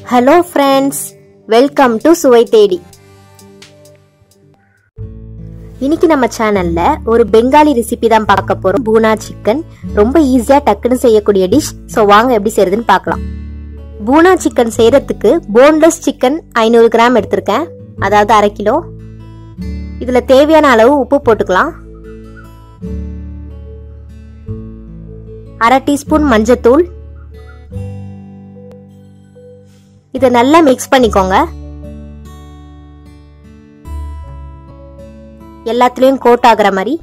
hello friends welcome to சுவை தேடி இன்னைக்கு நம்ம சேனல்ல ஒரு பெங்காலி ரெசிபி தான் பார்க்க போறோம் பூனா சிக்கன் ரொம்ப ஈஸியா டக்குன்னு செய்யக்கூடிய டிஷ் ஸோ வாங்க எப்படி செய்யறதுன்னு பார்க்கலாம் பூனா சிக்கன் செய்யறதுக்கு போன்லெஸ் சிக்கன் ஐநூறு கிராம் எடுத்திருக்கேன் அதாவது அரை கிலோ இதுல தேவையான அளவு உப்பு போட்டுக்கலாம் அரை டீஸ்பூன் மஞ்சத்தூள் இதை நல்லா மிக்ஸ் பண்ணிக்கோங்க எல்லாத்துலயும் கோட் ஆகுற மாதிரி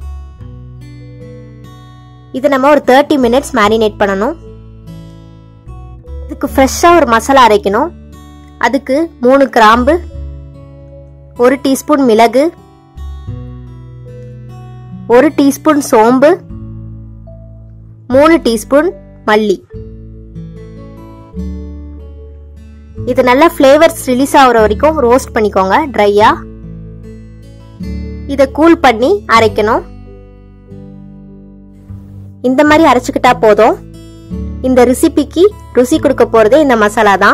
இது நம்ம ஒரு தேர்ட்டி மினிட்ஸ் மேரினேட் பண்ணணும் இதுக்கு ஃப்ரெஷ்ஷாக ஒரு மசாலா அரைக்கணும் அதுக்கு மூணு கிராம்பு ஒரு டீஸ்பூன் மிளகு ஒரு டீஸ்பூன் சோம்பு மூணு டீஸ்பூன் மல்லி இது நல்லா ஃப்ளேவர்ஸ் ரிலீஸ் ஆகுற வரைக்கும் ரோஸ்ட் பண்ணிக்கோங்க ட்ரையா இதை கூல் பண்ணி அரைக்கணும் இந்த மாதிரி அரைச்சுக்கிட்டா போதும் இந்த ரெசிபிக்கு ருசி கொடுக்க போறதே இந்த மசாலா தான்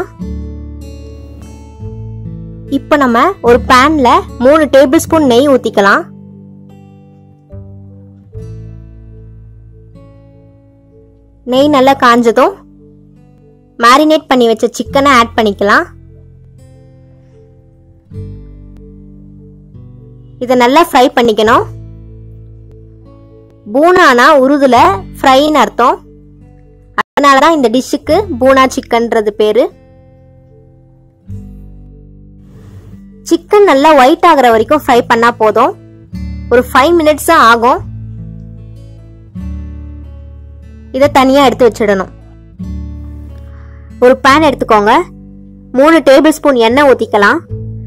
இப்போ நம்ம ஒரு பேன்ல மூணு டேபிள் ஸ்பூன் நெய் ஊத்திக்கலாம் நெய் நல்லா காஞ்சதும் மேரினேட் பண்ணி வச்ச சிக்கனை ஆட் பண்ணிக்கலாம் இதை நல்லா ஃப்ரை பண்ணிக்கணும் பூனானா உருதுல ஃப்ரைன்னு அர்த்தம் அதனால தான் இந்த டிஷ்ஷுக்கு பூனா சிக்கன்றது பேரு சிக்கன் நல்லா ஒயிட் ஆகுற வரைக்கும் ஃப்ரை பண்ணா போதும் ஒரு ஃபைவ் மினிட்ஸ் தான் ஆகும் இதை தனியா எடுத்து வச்சிடணும் ஒரு பேன் எடுத்துக்கோங்க மூணு டேபிள் ஸ்பூன் எண்ணெய் ஊத்திக்கலாம்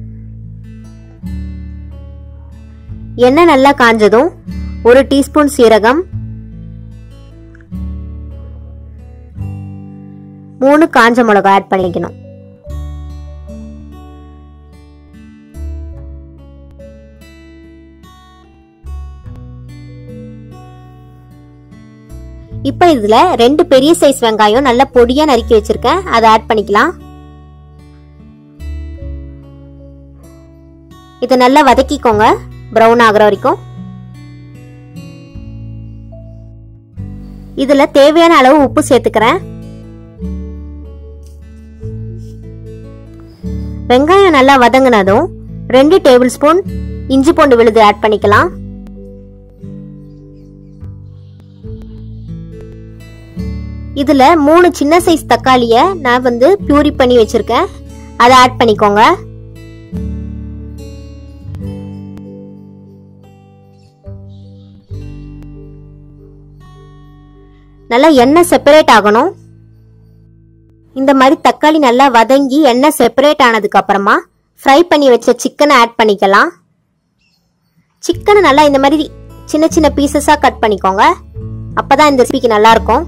எண்ணெய் நல்லா காஞ்சதும் ஒரு டீஸ்பூன் சீரகம் மூணு காஞ்ச மிளகாய் ஆட் பண்ணிக்கணும் இப்போ இதுல ரெண்டு பெரிய சைஸ் வெங்காயம் நல்ல பொடியா நறுக்கி வச்சிருக்கேன் அதை ஆட் பண்ணிக்கலாம் இதை நல்லா வதக்கிக்கோங்க ப்ரௌன் ஆகுற வரைக்கும் இதுல தேவையான அளவு உப்பு சேர்த்துக்கிறேன் வெங்காயம் நல்லா வதங்கினதும் ரெண்டு டேபிள் ஸ்பூன் இஞ்சி பூண்டு விழுது ஆட் பண்ணிக்கலாம் இதுல மூணு சின்ன சைஸ் தக்காளிய நான் வந்து பியூரி பண்ணி வச்சிருக்கேன் அதை ஆட் பண்ணிக்கோங்க நல்லா எண்ணெய் செப்பரேட் ஆகணும் இந்த மாதிரி தக்காளி நல்லா வதங்கி எண்ணெய் செப்பரேட் ஆனதுக்கு அப்புறமா ஃப்ரை பண்ணி வச்ச சிக்கனை ஆட் பண்ணிக்கலாம் சிக்கனை நல்லா இந்த மாதிரி சின்ன சின்ன பீசஸா கட் பண்ணிக்கோங்க அப்பதான் இந்த ரெசிபிக்கு நல்லா இருக்கும்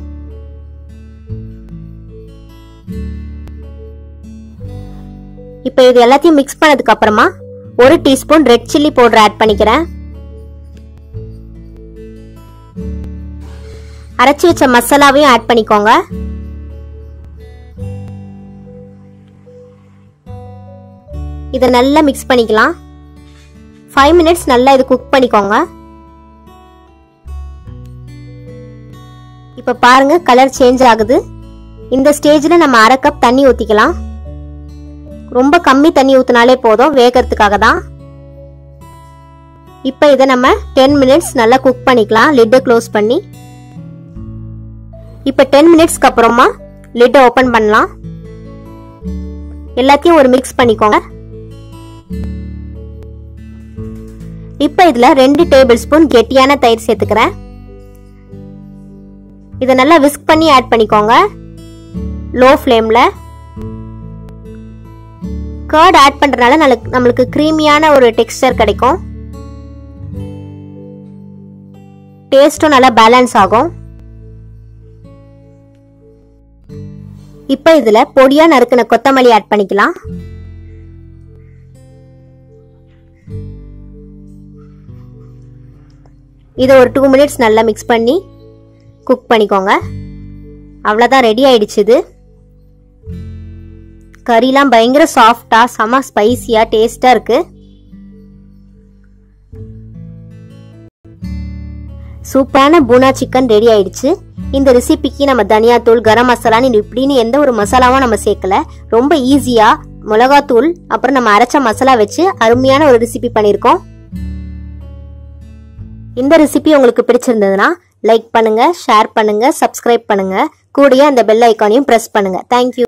இப்போ இது எல்லாத்தையும் மிக்ஸ் பண்ணதுக்கு அப்புறமா ஒரு teaspoon red chilli powder add பண்ணிக்கிறேன் அரைச்சி வச்ச மசாலாவையும் ஆட் பண்ணிக்கோங்க இதை நல்லா மிக்ஸ் பண்ணிக்கலாம் ஃபைவ் மினிட்ஸ் நல்லா இது குக் பண்ணிக்கோங்க இப்போ பாருங்க கலர் சேஞ்ச் ஆகுது இந்த ஸ்டேஜில் நம்ம அரை கப் தண்ணி ஊற்றிக்கலாம் ரொம்ப கம்மி தண்ணி ஊற்றினாலே போதும் வேகிறதுக்காக தான் இப்போ இதை நம்ம டென் மினிட்ஸ் நல்லா குக் பண்ணிக்கலாம் லிட்டை க்ளோஸ் பண்ணி இப்போ டென் மினிட்ஸ்க்கு அப்புறமா லிட்டை ஓப்பன் பண்ணலாம் எல்லாத்தையும் ஒரு மிக்ஸ் பண்ணிக்கோங்க இப்போ இதில் ரெண்டு டேபிள் ஸ்பூன் கெட்டியான தயிர் சேர்த்துக்கிறேன் இதை நல்லா விஸ்க் பண்ணி ஆட் பண்ணிக்கோங்க லோ ஃப்ளேமில் கர்ட் ஆட் பண்றதுனால நம்மளுக்கு க்ரீமியான ஒரு டெக்ஸ்டர் கிடைக்கும் டேஸ்டும் நல்லா பேலன்ஸ் ஆகும் இப்போ இதுல பொடியா நறுக்கின கொத்தமல்லி ஆட் பண்ணிக்கலாம் இதை ஒரு டூ மினிட்ஸ் நல்லா மிக்ஸ் பண்ணி குக் பண்ணிக்கோங்க அவ்வளோதான் ரெடி ஆயிடுச்சு இது கறிலாம் பயங்கர சாஃப்டா செம ஸ்பைசியா டேஸ்டா இருக்கு சூப்பரான பூனா சிக்கன் ரெடி ஆயிடுச்சு இந்த ரெசிபிக்கு நம்ம தனியாத்தூள் கரம் மசாலான்னு இப்படின்னு எந்த ஒரு மசாலாவும் நம்ம சேர்க்கல ரொம்ப ஈஸியா மிளகாத்தூள் அப்புறம் நம்ம அரைச்ச மசாலா வச்சு அருமையான ஒரு ரெசிபி பண்ணியிருக்கோம் இந்த ரெசிபி உங்களுக்கு பிடிச்சிருந்ததுன்னா லைக் பண்ணுங்க ஷேர் பண்ணுங்க சப்ஸ்கிரைப் பண்ணுங்க கூடயே அந்த பெல் ஐக்கானையும் பிரஸ் பண்ணுங்க தேங்க்யூ